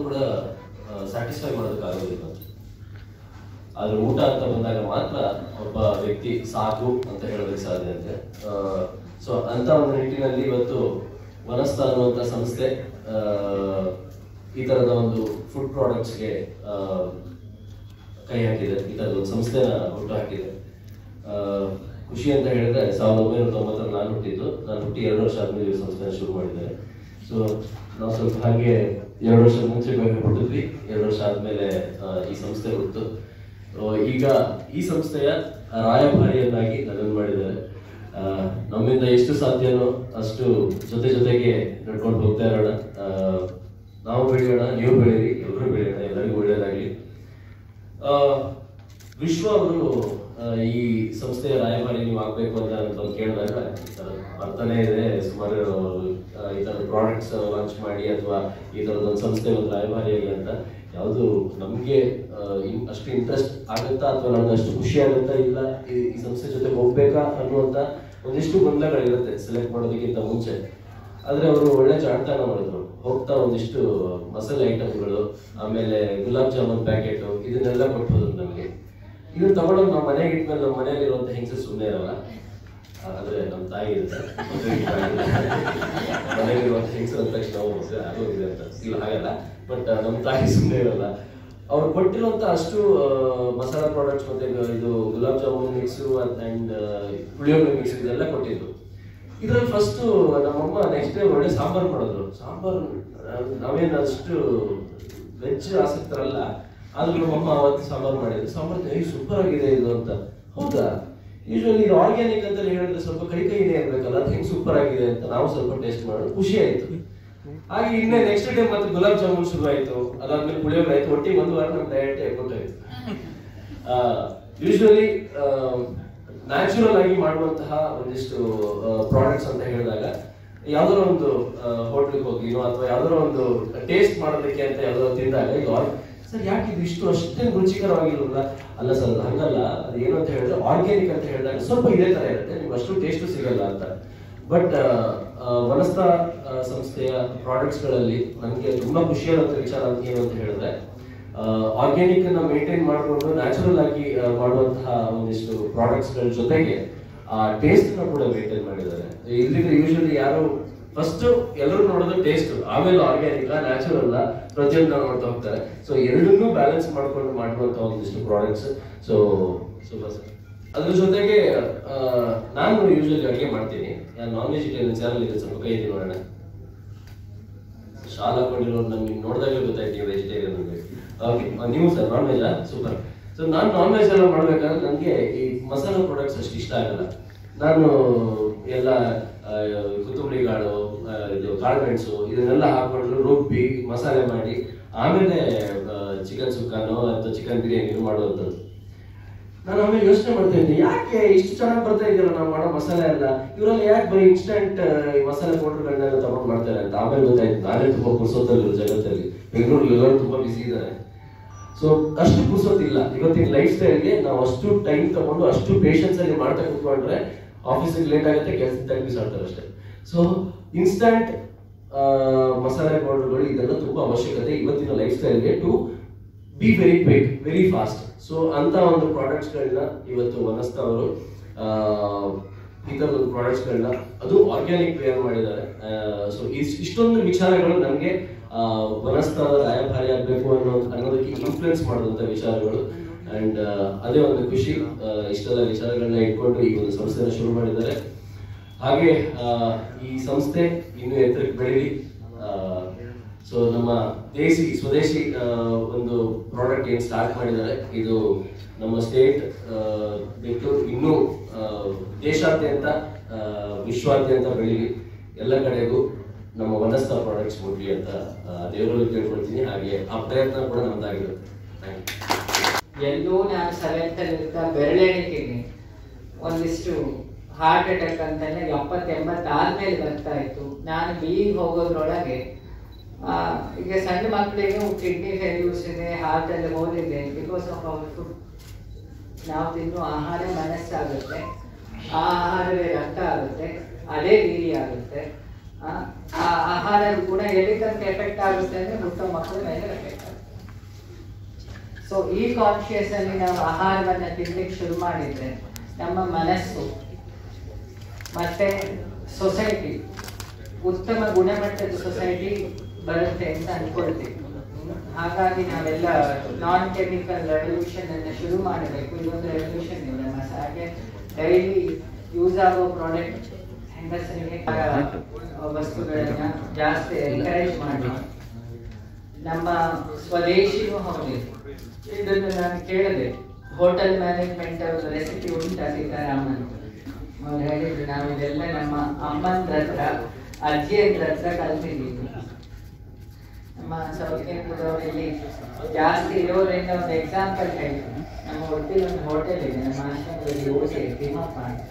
ಕೂಡ ಸ್ಯಾಟಿಸ್ಫೈ ಮಾಡೋದಕ್ಕಾಗೋದಿಲ್ಲ ಆದ್ರೆ ಊಟ ಅಂತ ಬಂದಾಗ ಮಾತ್ರ ಒಬ್ಬ ವ್ಯಕ್ತಿ ಸಾಕು ಅಂತ ಹೇಳೋದಕ್ಕೆ ಸಾಧ್ಯ ಅಂತೆ ಸೊ ಅಂತ ಒಂದು ನಿಟ್ಟಿನಲ್ಲಿ ಇವತ್ತು ವನಸ್ತ ಅನ್ನುವಂಥ ಸಂಸ್ಥೆ ಆ, ಈ ತರದ ಒಂದು ಫುಡ್ ಪ್ರಾಡಕ್ಟ್ಸ್ಗೆ ಕೈ ಹಾಕಿದೆ ಈ ತರದ ಒಂದು ಸಂಸ್ಥೆನ ಹುಟ್ಟು ಹಾಕಿದೆ ಆ, ಖುಷಿ ಅಂತ ಹೇಳಿದ್ರೆ ಸಾವಿರದ ಒಂಬೈನೂರ ತೊಂಬತ್ತರಲ್ಲಿ ನಾನು ಹುಟ್ಟಿದ್ದು ನಾನು ಹುಟ್ಟಿ ಎರಡು ವರ್ಷ ಆದ್ಮೇಲೆ ಈ ಸಂಸ್ಥೆನ ಶುರು ಮಾಡಿದ್ದೇನೆ ಸೊ ನಾವು ಸ್ವಲ್ಪ ಹಾಗೆ ಎರಡು ವರ್ಷ ಮುಂಚೆ ಹುಟ್ಟಿದ್ವಿ ಎರಡು ವರ್ಷ ಆದ್ಮೇಲೆ ಆ, ಈ ಸಂಸ್ಥೆ ಹುಟ್ಟು ಸೊ ಈಗ ಈ ಸಂಸ್ಥೆಯ ರಾಯಭಾರಿಯನ್ನಾಗಿ ನನ್ನನ್ನು ಮಾಡಿದ್ದಾರೆ ಆ, ನಮ್ಮಿಂದ ಎಷ್ಟು ಸಾಧ್ಯನೋ ಅಷ್ಟು ಜೊತೆ ಜೊತೆಗೆ ನಡ್ಕೊಂಡು ಹೋಗ್ತಾ ಇರೋಣ ಆ, ನಾವು ಬೆಳೆಯೋಣ ನೀವು ಬೆಳೀರಿ ಎಲ್ಲರೂ ಬೆಳೆಯೋಣ ಎಲ್ಲರಿಗೂ ಒಳ್ಳೆಯದಾಗಲಿ ಆ, ವಿಶ್ವ ಅವರು ಆ, ಈ ಸಂಸ್ಥೆಯ ರಾಯಭಾರಿ ನೀವು ಆಗ್ಬೇಕು ಅಂತ ಅಂತ ಕೇಳಿದಾಗ ಈ ಥರ ಬರ್ತಾನೆ ಇದೆ ಸುಮಾರು ಆ, ಈ ಥರದ ಪ್ರಾಡಕ್ಟ್ಸ್ ಲಾಂಚ್ ಮಾಡಿ ಅಥವಾ ಈ ಥರದ ಒಂದು ಸಂಸ್ಥೆ ಒಂದು ರಾಯಭಾರಿಯಾಗಿ ಅಂತ ಯಾವುದು ನಮಗೆ ಅಷ್ಟು ಇಂಟ್ರೆಸ್ಟ್ ಆಗುತ್ತಾ ಅಥವಾ ನಮ್ಗೆ ಅಷ್ಟು ಖುಷಿ ಆಗುತ್ತಾ ಇಲ್ಲ ಈ ಈ ಸಂಸ್ಥೆ ಜೊತೆ ಹೋಗ್ಬೇಕಾ ಅನ್ನುವಂಥ ಒಂದಿಷ್ಟು ಗೊಂದಲಗಳಿರುತ್ತೆ ಸೆಲೆಕ್ಟ್ ಮಾಡೋದಕ್ಕಿಂತ ಮುಂಚೆ ಆದ್ರೆ ಅವರು ಒಳ್ಳೆ ಜಾಣತನ ಮಾಡಿದ್ರು ಹೋಗ್ತಾ ಒಂದಿಷ್ಟು ಮಸಾಲೆ ಐಟಮ್ಗಳು ಆಮೇಲೆ ಗುಲಾಬ್ ಜಾಮೂನ್ ಪ್ಯಾಕೆಟ್ ಇದನ್ನೆಲ್ಲ ಕೊಟ್ಟು ಹೋದ್ರು ನಮಗೆ ಇದನ್ನ ತಗೊಂಡೋಗಿ ನಾವು ಮನೆಗೆ ಇಟ್ಮೇಲೆ ನಮ್ಮ ಮನೆಯಲ್ಲಿರುವಂತ ಹೆಂಗಸ ಸುಮ್ಮನೆ ಇರಲ್ಲ ಆದ್ರೆ ನಮ್ಮ ತಾಯಿ ಇರುತ್ತೆ ಮನೆಯಲ್ಲಿರುವಂತ ಹೆಂಗಸರ ಅಂದ ತಕ್ಷಣ ನಾವು ಮದುವೆ ಆಗೋಗಿದೆ ಅಂತ ಇಲ್ಲ ಹಾಗಲ್ಲ ಬಟ್ ನಮ್ಮ ತಾಯಿ ಸುಮ್ಮನೆ ಇರಲ್ಲ ಅವ್ರು ಕೊಟ್ಟಿರುವಂತ ಅಷ್ಟು ಆ, ಮಸಾಲಾ ಪ್ರಾಡಕ್ಟ್ಸ್ ಮತ್ತೆ ಇದು- ಇದು gulab jamun mix and puliyogare mix ಇದೆಲ್ಲ ಕೊಟ್ಟಿದ್ರು ಇದ್ರಲ್ಲಿ ಫಸ್ಟ್ ನಮ್ಮಮ್ಮ ನೆಕ್ಸ್ಟ್ ಡೇ ಒಳ್ಳೆ ಸಾಂಬಾರ್ ಮಾಡಿದ್ರು ಸಾಂಬಾರ್ ನಾವೇನು ಅಷ್ಟು ವೆಜ್ ಆಸಕ್ತರಲ್ಲ ಆದ್ರೂ ನಮ್ಮಮ್ಮ ಅವತ್ತು ಸಾಂಬಾರ್ ಮಾಡಿದ್ರು ಸಾಂಬಾರ್ ಏಯ್ ಸೂಪರ್ ಆಗಿದೆ ಇದು ಅಂತ ಹೌದಾ ಯೂಶುವಲಿ ಇದು ಆರ್ಗ್ಯಾನಿಕ್ ಅಂತ ಹೇಳಿದ್ರೆ ಸ್ವಲ್ಪ ಕೈ ಕೈನೇ ಇರ್ಬೇಕಲ್ಲ ಅದು ಹೆಂಗ್ ಸೂಪರ್ ಆಗಿದೆ ಅಂತ ನಾವು ಸ್ವಲ್ಪ ಟೇಸ್ಟ್ ಮಾಡೋದು ಖುಷಿ ಆಯ್ತು ಹಾಗೆ ಇನ್ನೇ ನೆಕ್ಸ್ಟ್ ಡೇ ಮತ್ತೆ ಗುಲಾಬ್ ಜಾಮೂನ್ ಶುರು ಆಯ್ತು ಅದಾದ್ಮೇಲೆ ಪುಳಿಯೋಗರೆ ಆಯ್ತು ಒಟ್ಟಿಗೆ ಒಂದು ವಾರ ನಮ್ಮ ಡಯಟ್ ಕೊಟ್ಟಾಯ್ತು ಯೂಶುವಲಿ ನ್ಯಾಚುರಲ್ ಆಗಿ ಮಾಡುವಂತಹ ಒಂದಿಷ್ಟು ಪ್ರಾಡಕ್ಟ್ಸ್ ಅಂತ ಹೇಳಿದಾಗ ಯಾವ್ದಾರ ಒಂದು ಹೋಟ್ಲಿಗೆ ಹೋಗಿನೋ ಅಥವಾ ಯಾವ್ದಾರ ಒಂದು ಟೇಸ್ಟ್ ಮಾಡೋದಕ್ಕೆ ಅಂತ ಯಾವ್ದಾರ ತಿಂದಾಗ ಇದು ಸರ್ ಯಾಕೆ ಇದು ಇಷ್ಟು ಅಷ್ಟೇನು ರುಚಿಕರವಾಗಿಲ್ವಲ್ಲ ಅಲ್ಲ ಸರ್ ಅದು ಹಂಗಲ್ಲ ಅದು ಏನು ಅಂತ ಹೇಳಿದ್ರೆ ಆರ್ಗ್ಯಾನಿಕ್ ಅಂತ ಹೇಳಿದಾಗ ಸ್ವಲ್ಪ ಇದೇ ತರ ಇರುತ್ತೆ ನಿಮ್ಗೆ ಅಷ್ಟು ಟೇಸ್ಟ್ ಸಿಗಲ್ಲ ಅಂತ ಬಟ್ ವನಸ್ತ ಆ, ಸಂಸ್ಥೆಯ ಪ್ರಾಡಕ್ಟ್ಸ್ ಗಳಲ್ಲಿ ನನಗೆ ತುಂಬಾ ಖುಷಿಯಾದಂತ ವಿಚಾರ ಅಂತ ಏನು ಅಂತ ಹೇಳಿದ್ರೆ ಆರ್ಗ್ಯಾನಿಕ್ ಅನ್ನ ಮೇಂಟೈನ್ ಮಾಡಿಕೊಂಡು ನ್ಯಾಚುರಲ್ ಆಗಿ ಆ, ಮಾಡುವಂತಹ ಒಂದಿಷ್ಟು ಪ್ರಾಡಕ್ಟ್ಸ್ ಗಳ ಜೊತೆಗೆ ಆ ಟೇಸ್ಟ್ ನ ಕೂಡ ಮೇಂಟೈನ್ ಮಾಡಿದ್ದಾರೆ ಇಲ್ಲಿಗೆ ಯೂಶಲಿ ಯಾರು ಫಸ್ಟ್ ಎಲ್ಲರೂ ನೋಡೋದು ಟೇಸ್ಟ್ ಆಮೇಲೆ ಆರ್ಗ್ಯಾನಿಕ್ ನ್ಯಾಚುರಲ್ ಪ್ರತಿಯೊಂದು ನೋಡ್ತಾ ಹೋಗ್ತಾರೆ ಸೊ ಎರಡನ್ನೂ ಬ್ಯಾಲೆನ್ಸ್ ಮಾಡ್ಕೊಂಡು ಮಾಡುವಂತ ಒಂದಿಷ್ಟು ಪ್ರಾಡಕ್ಟ್ಸ್ ಸೊ ಸೂಪರ್ ಸರ್ ಅದ್ರ ಜೊತೆಗೆ ಆ, ನಾನು ಯೂಶಲಿ ಅಡುಗೆ ಮಾಡ್ತೀನಿ ನಾನು ನಾನ್ ವೆಜಿಟೇರಿಯನ್ಸ್ ಯಾರಲ್ಲಿ ಇದೆ ಸ್ವಲ್ಪ ಕೈ ಎತ್ತಿ ನೋಡೋಣ ಶಾಲ್ ಹಾಕೊಂಡಿರೋರು ನಮ್ಗೆ ನೋಡಿದಾಗಲೇ ಗೊತ್ತಾಯ್ತು ನೀವು ವೆಜಿಟೇರಿಯನ್ ಅಂತ ಓಕೆ ನೀವು sir non veg super so ನಾನು ನಾನ್ ವೆಜ್ ಎಲ್ಲ ಮಾಡ್ಬೇಕಾದ್ರೆ ನನಗೆ ಈ ಮಸಾಲಾ ಪ್ರಾಡಕ್ಟ್ಸ್ ಅಷ್ಟು ಇಷ್ಟ ಆಗಲ್ಲ ನಾನು ಎಲ್ಲ ಆ, ಕೊತ್ತಂಬರಿ ಕಾಳು ಆ, ಇದು ಕಾಳು ಮೆಣಸು ಇದನ್ನೆಲ್ಲ ಹಾಕೊಂಡು ರುಬ್ಬಿ ಮಸಾಲೆ ಮಾಡಿ ಆಮೇಲೆ ಚಿಕನ್ ಸುಕ್ಕಾನೋ ಅಥವಾ ಚಿಕನ್ ಬಿರಿಯಾನಿ ಮಾಡುವಂಥದ್ದು ನಾನು ಆಮೇಲೆ ಯೋಚನೆ ಮಾಡ್ತಾ ಇದ್ದೆ ಯಾಕೆ ಇಷ್ಟು ಚೆನ್ನಾಗಿ ಬರ್ತಾ ಇದೆಯಲ್ಲ ನಾವು ಮಾಡೋ ಮಸಾಲೆ ಎಲ್ಲ ಇವರಲ್ಲಿ ಯಾಕೆ ಬರೀ ಇನ್ಸ್ಟಂಟ್ ಮಸಾಲೆ ಪೌಡರ್ಗಳನ್ನೆಲ್ಲ ತಗೊಂಡು ಮಾಡ್ತಾರೆ ಅಂತ ಆಮೇಲೆ ಗೊತ್ತಾಯ್ತು ನಾನೇ ತುಂಬಾ ಪುರ್ಸೋತಲ್ಲಿರೋ ಜಗತ್ತಲ್ಲಿ ಬೆಂಗಳೂರಲ್ಲಿ ಎಲ್ಲರೂ ತುಂಬಾ ಬಿಸಿ ಇದ್ದಾರೆ ಸೊ ಅಷ್ಟು ಪುರ್ಸೋತಿಲ್ಲ ಇವತ್ತಿನ ಲೈಫ್ ಸ್ಟೈಲ್ಗೆ ನಾವು ಅಷ್ಟು ಟೈಮ್ ತಗೊಂಡು ಅಷ್ಟು ಪೇಷನ್ಸ್ ಅಲ್ಲಿ ಮಾಡ್ತಾ ಕೂತ್ಕೊಂಡ್ರೆ ಆಫೀಸಿಗೆ ಲೇಟ್ ಆಗುತ್ತೆ ಕೆಲಸದ ಟೈಮ್ ಮಿಸ್ ಆಗ್ತಾರೆ ಅಷ್ಟೇ ಸೊ ಇನ್ಸ್ಟಂಟ್ ಮಸಾಲೆ ಪೌಡರ್ಗಳು ಇದೆಲ್ಲ ತುಂಬಾ ಅವಶ್ಯಕತೆ ಇವತ್ತಿನ ಲೈಫ್ ಸ್ಟೈಲ್ಗೆ to be very quick very fast so ಅಂತ ಒಂದು ಪ್ರಾಡಕ್ಟ್ಸ್ ಗಳನ್ನ ಇವತ್ತು ವನಸ್ತ ಅವರು ಆ, ಈ ತರದ ಒಂದು ಪ್ರಾಡಕ್ಟ್ಸ್ ಗಳನ್ನ ಅದು ಆರ್ಗ್ಯಾನಿಕ್ ತಯಾರು ಮಾಡಿದ್ದಾರೆ ಸೊ ಇಷ್ಟೊಂದು ವಿಚಾರಗಳು ನನಗೆ ವನಸ್ತ ರಾಯಭಾರಿ ಆಗ್ಬೇಕು ಅನ್ನೋ ಅನ್ನೋದಕ್ಕೆ ಇನ್ಫ್ಲುಯೆನ್ಸ್ ಮಾಡಿದಂತ ವಿಚಾರಗಳು ಅಂಡ್ ಅದೇ ಒಂದು ಖುಷಿ ಆ, ಇಷ್ಟೆಲ್ಲ ವಿಚಾರಗಳನ್ನ ಇಟ್ಕೊಂಡು ಈ ಒಂದು ಸಂಸ್ಥೆನ ಶುರು ಮಾಡಿದ್ದಾರೆ ಹಾಗೆ ಆ, ಈ ಸಂಸ್ಥೆ ಇನ್ನೂ ಎತ್ತರಕ್ಕೆ ಬೆಳೀಲಿ ಸೊ ನಮ್ಮ ದೇಸಿ ಸ್ವದೇಶಿ ಆ, ಒಂದು ಪ್ರಾಡಕ್ಟ್ ಏನು ಸ್ಟಾರ್ಟ್ ಮಾಡಿದ್ದಾರೆ ಇದು ನಮ್ಮ ಸ್ಟೇಟ್ ಬಿಟ್ಟು ಇನ್ನೂ ಆ, ದೇಶಾದ್ಯಂತ ಆ, ವಿಶ್ವಾದ್ಯಂತ ಬೆಳೀಲಿ ಎಲ್ಲ ಕಡೆಗೂ ನಮ್ಮ ವನಸ್ತ ಪ್ರಾಡಕ್ಟ್ಸ್ ಮುಟ್ಲಿ ಅಂತ ಆ, ದೇವರಲ್ಲಿ ಕೇಳ್ಕೊಳ್ತೀನಿ ಹಾಗೆ ಆ ಪ್ರಯತ್ನ ಕೂಡ ನಮ್ದಾಗಿರುತ್ತೆ ಥ್ಯಾಂಕ್ ಯು ಎಲ್ಲೂ ನಾನು ಸೆವೆಂತಲ್ಲಿ ಇರ್ತಾ ಬೆರಳೆಣಿತೀನಿ ಒಂದಿಷ್ಟು ಹಾರ್ಟ್ ಅಟ್ಯಾಕ್ ಅಂತೆಲ್ಲ ಎಪ್ಪತ್ತು ಎಂಬತ್ತು ಆದ್ಮೇಲೆ ಬರ್ತಾ ಇತ್ತು ನಾನು ಬಿ ಹೋಗೋದ್ರೊಳಗೆ ಆ, ಈಗ ಸಣ್ಣ ಮಕ್ಕಳಿಗೆ ಕಿಡ್ನಿ ಫೇಲ್ಯೂರ್ಸ್ ಇದೆ ಹಾರ್ಟ್ ಅಲ್ಲಿ ಹೋಲಿದೆ ಬಿಕಾಸ್ ಆಫ್ ಅವರ್ ಫುಡ್ ನಾವು ತಿನ್ನೋ ಆಹಾರ ಮನಸ್ಸಾಗುತ್ತೆ ಆ ಆಹಾರವೇ ರಕ್ತ ಆಗುತ್ತೆ ಅದೇ ವೀರ್ಯ ಆಗುತ್ತೆ ಆ ಆ ಆಹಾರ ಕೂಡ ಎಲ್ಲಿ ತನಕ ಎಫೆಕ್ಟ್ ಆಗುತ್ತೆ ಅಂದ್ರೆ ಹುಟ್ಟೋ ಮಕ್ಕಳ ಮೇಲೆ ಎಫೆಕ್ಟ್ ಆಗುತ್ತೆ ಸೊ ಈ ಕಾನ್ಶಿಯಸ್ ಅಲ್ಲಿ ನಾವು ಆಹಾರವನ್ನ ತಿನ್ಲಿಕ್ಕೆ ಶುರು ಮಾಡಿದ್ರೆ ನಮ್ಮ ಮನಸ್ಸು ಮತ್ತೆ ಸೊಸೈಟಿ ಉತ್ತಮ ಗುಣಮಟ್ಟದ ಸೊಸೈಟಿ ಬರುತ್ತೆ ಅಂತ ಅನ್ಕೊಳ್ತೀವಿ ಹ್ಮ್. ಹಾಗಾಗಿ ನಾವೆಲ್ಲ ನಾನ್ ಕೆಮಿಕಲ್ ರೆವಲ್ಯೂಷನ್ ಅನ್ನ ಶುರು ಮಾಡಬೇಕು ಇದೊಂದು ರೆವಲ್ಯೂಷನ್ ಇದೆ ನಮ್ಮ ಹಾಗೆ ಡೈಲಿ ಯೂಸ್ ಆಗೋ ಪ್ರಾಡಕ್ಟ್ ಹೆಂಗಸರಿಗೆ ಆ ವಸ್ತುಗಳನ್ನ ಜಾಸ್ತಿ ಎನ್ಕರೇಜ್ ಮಾಡಿ ನಮ್ಮ ಸ್ವದೇಶಿನೂ ಹೌದು ಇದನ್ನು ನಾನು ಕೇಳಿದೆ ಹೋಟೆಲ್ ಮ್ಯಾನೇಜ್ಮೆಂಟ್ ಅವ್ರ ರೆಸಿಪಿ ಉಂಟಾ ಸೀತಾರಾಮನ್ ಅವ್ರು ಹೇಳಿದ್ರು ನಾವು ಇದೆಲ್ಲ ನಮ್ಮ ಅಮ್ಮನ ಹತ್ರ ಅಜ್ಜಿಯಂದ್ರ ಹತ್ರ ಕಲ್ತಿದ್ದೀವಿ ನಮ್ಮ ಸೌತ್ ಕೇಂದ್ರದವರಲ್ಲಿ ಜಾಸ್ತಿ ಇರೋದ್ರಿಂದ ಒಂದು ಎಕ್ಸಾಂಪಲ್ ಹೇಳ್ತೀನಿ ನಮ್ಮ ಒಟ್ಟಿಗೆ ಒಂದು ಹೋಟೆಲ್ ಇದೆ ನಮ್ಮ ಆಶ್ರಮದಲ್ಲಿ ಓಸೆ ತಿಮ್ಮಪ್ಪ ಅಂತ.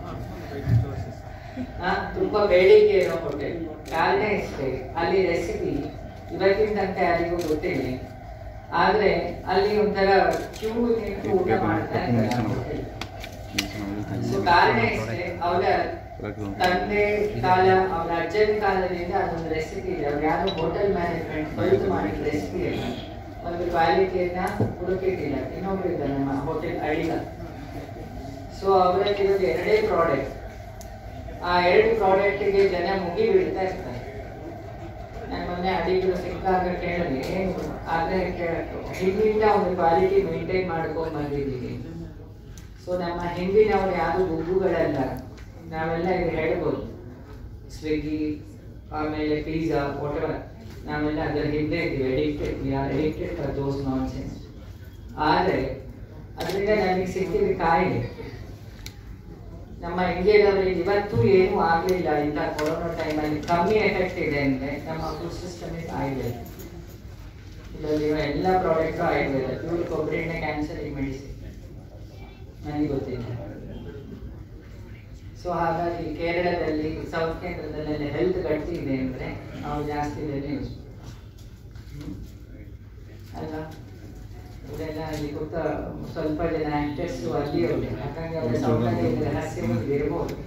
ಆ, ತುಂಬಾ ಬೇಡಿಕೆ ಇರೋ ಹೋಟೆಲ್ ಕಾರಣ ಇಷ್ಟೇ ಅಲ್ಲಿ ರೆಸಿಪಿ ಇವತ್ತಿನಂತೆ ಯಾರಿಗೂ ಗೊತ್ತಿಲ್ಲ ಆದ್ರೆ ಅಲ್ಲಿ ಒಂಥರ ಕ್ಯೂ ನಿಂತು ಊಟ ಮಾಡ್ತಾ ಇದ್ದಾರೆ ಆ hotel. ಸೊ ಕಾರಣ ಇಷ್ಟೇ ಅವರ ತಂದೆ ಕಾಲ ಅವರ ಅಜ್ಜನ ಕಾಲದಿಂದ ಅದೊಂದು ರೆಸಿಪಿ ಇದೆ ಅವ್ರು ಯಾರು ಹೋಟೆಲ್ ಮ್ಯಾನೇಜ್ಮೆಂಟ್ ಕಲಿತು ಮಾಡಿದ ರೆಸಿಪಿ ಇಲ್ಲ ಒಂದು ಕ್ವಾಲಿಟಿಯನ್ನ ಹುಡುಕಿಟ್ಟಿಲ್ಲ ಇನ್ನೊಬ್ರು ಇದ್ದಾರೆ ನಮ್ಮ ಹೋಟೆಲ್ ಅಡಿಗ ಸೊ ಅವರಲ್ಲಿ ಇರೋದು ಎರಡೇ ಪ್ರಾಡಕ್ಟ್ ಆ ಎರಡು ಪ್ರಾಡಕ್ಟಿಗೆ ಜನ ಮುಗಿ ಬೀಳ್ತಾ ಇರ್ತಾರೆ ನಾನು ಮೊನ್ನೆ ಅಡಿಗರು ಸಿಕ್ಕಾಗ ಕೇಳಿದೆ ಏನು ಆದ್ರೆ ಕೇಳಕ್ಕೆ ಹಿಂದಿಂದ ಒಂದು ಕ್ವಾಲಿಟಿ ಮೇಂಟೈನ್ ಮಾಡ್ಕೊಂಡ್ ಬಂದಿದ್ದೀವಿ ಸೊ ನಮ್ಮ ಹಿಂದಿನವ್ರು ಯಾರು ಗುಗ್ಗುಗಳಲ್ಲ ನಾವೆಲ್ಲ ಇದು ಹೇಳ್ಬೋದು ಸ್ವಿಗ್ಗಿ ಆಮೇಲೆ ಪಿಜ್ಜಾ ವಾಟೆವರ್ ನಾವೆಲ್ಲ ಅದರ ಹಿಂದೆ ಇದ್ದೀವಿ addicted we are addicted for those nonsense ಆದರೆ ಅದರಿಂದ ನಮಗೆ ಸಿಕ್ಕಿದ ಕಾಯಿಲೆ ನಮ್ಮ ಇಂಡಿಯಾದವರಿಗೆ ಇವತ್ತು ಏನೂ ಆಗಲಿಲ್ಲ ಇಂಥ ಕೊರೋನಾ ಟೈಮಲ್ಲಿ ಕಮ್ಮಿ ಎಫೆಕ್ಟ್ ಇದೆ ಅಂದರೆ ನಮ್ಮ ಫುಡ್ ಸಿಸ್ಟಮ್ ಇಸ್ ಆಯುರ್ವೇದ ಇದರಲ್ಲಿರುವ ಎಲ್ಲ ಪ್ರಾಡಕ್ಟು ಆಯುರ್ವೇದ ಪ್ಯೂರ್ ಕೊಬ್ಬರಿ ಎಣ್ಣೆ ಕ್ಯಾನ್ಸರಿಗೆ ಮೆಡಿಸಿನ್ ನನಗೆ ಗೊತ್ತಿಲ್ಲ ಸೊ ಹಾಗಾಗಿ ಕೇರಳದಲ್ಲಿ ಸೌತ್ ಕೇಂದ್ರದಲ್ಲೆಲ್ಲ ಹೆಲ್ತ್ ಗಟ್ಟಿ ಇದೆ ಅಂದರೆ ನಾವು ಜಾಸ್ತಿ ಇದನ್ನೇ ಯೂಸ್ ಅಲ್ವಾ ಇದೆಲ್ಲ ಇಲ್ಲಿ ಕೂತ ಸ್ವಲ್ಪ ಜನ ಆಕ್ಟರ್ಸ್ ಅಲ್ಲಿ ಉಂಟು ಹಾಗಾಗಿ ಅವರ ಸೌಂದರ್ಯ ರಹಸ್ಯ ಒಂದು ಇರ್ಬೋದು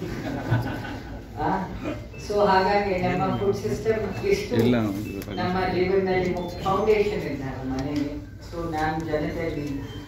ಸೊ ಹಾಗಾಗಿ ನಮ್ಮ ಫುಡ್ ಸಿಸ್ಟಮ್ ಇಷ್ಟು ಇಲ್ಲ. ನಮ್ಮ ಜೀವನದಲ್ಲಿ ಫೌಂಡೇಶನ್ ಇದ್ದಾರೆ ಮನೆಗೆ ಸೊ ನಾನು ಜನತೆಯಲ್ಲಿ